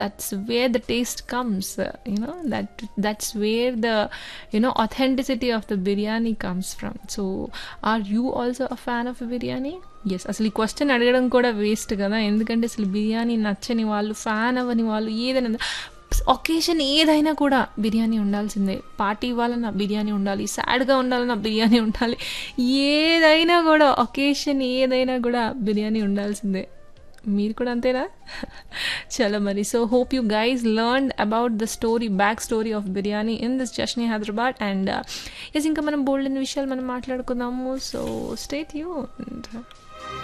that's where the taste comes uh, you know that that's where the you know authenticity of the biryani comes from so are you also a fan of biryani yes అసలు ఈ question అడగడం కూడా waste కదా ఎందుకంటే అసలు బిర్యానీ నచ్చని వాళ్ళు fan అవ్వని వాళ్ళు ఏదైనా ఒకేషన్ ఏదైనా కూడా బిర్యానీ ఉండాల్సిందే పార్టీ ఇవ్వాలన్నా బిర్యానీ ఉండాలి సాడ్గా ఉండాలన్నా బిర్యానీ ఉండాలి ఏదైనా కూడా ఒకేషన్ ఏదైనా కూడా బిర్యానీ ఉండాల్సిందే మీరు కూడా అంతేనా చలో మరి so hope you guys learn about the story back story of biryani in this జష్ని హైదరాబాద్ అండ్ ఎస్ ఇంకా మనం బోల్డ్ విషయాలు మనం మాట్లాడుకుందాము సో స్టేట్ యూ